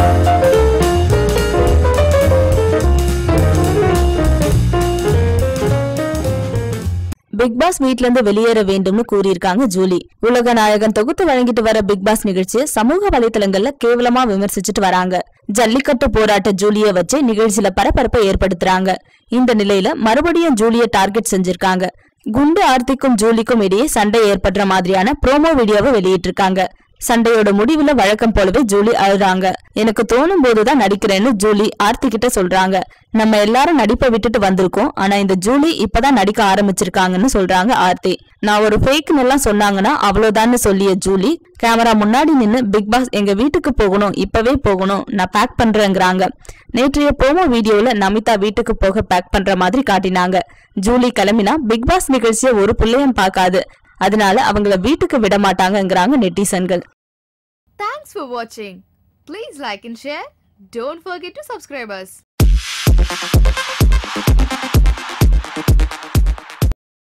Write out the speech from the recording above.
Big pass வீட்ல இருந்து வெளியேற வேண்டும்னு கூறியிருக்காங்க ஜூலி உலக நாயகன் தொகுத்து வழங்கிட்டு வர பிக் பாஸ் நிகழ்ச்சியை சமூக வலைதளங்கள்ல கேவலமா விமர்சிச்சுட்டு வராங்க ஜல்லிக்கட்டு போராட்ட ஜூலிய வச்சு நிகழ்ச்சியில பரபரப்பை ஏற்படுத்துறாங்க இந்த நிலையில மறுபடியும் ஜூலிய டார்கெட் செஞ்சிருக்காங்க குண்டு ஆர்த்திக்கும் ஜூலிக்கும் இடையே சண்டை ஏற்படுற மாதிரியான ப்ரோமோ வீடியோவை வெளியிட்டிருக்காங்க சண்டையோட முடிவுல வழக்கம் போலவே ஜூலி அழுறாங்க எனக்கு தோணும் போதுதான் நடிக்கிறேன்னு ஜூலி ஆர்த்தி கிட்ட சொல்றாங்க நம்ம எல்லாரும் நடிப்பை விட்டுட்டு வந்திருக்கோம் ஆனா இந்த ஜூலி இப்பதான் நடிக்க ஆரம்பிச்சிருக்காங்கன்னு சொல்றாங்க ஆர்த்தி நான் ஒரு ஃபேக்னு எல்லாம் சொன்னாங்கன்னா அவ்வளவுதான்னு சொல்லிய ஜூலி கேமரா முன்னாடி நின்னு பிக் பாஸ் எங்க வீட்டுக்கு போகணும் இப்பவே போகணும் நான் பேக் பண்றேங்கிறாங்க நேற்றைய ப்ரோமோ வீடியோல நமிதா வீட்டுக்கு போக பேக் பண்ற மாதிரி காட்டினாங்க ஜூலி கிளம்பினா பிக் பாஸ் நிகழ்ச்சியை ஒரு புள்ளையும் பார்க்காது அதனால அவங்கள வீட்டுக்கு விட மாட்டாங்கங்கிறாங்க நெட்டிசன்கள் Thanks for watching. Please like and share. Don't forget to subscribe us.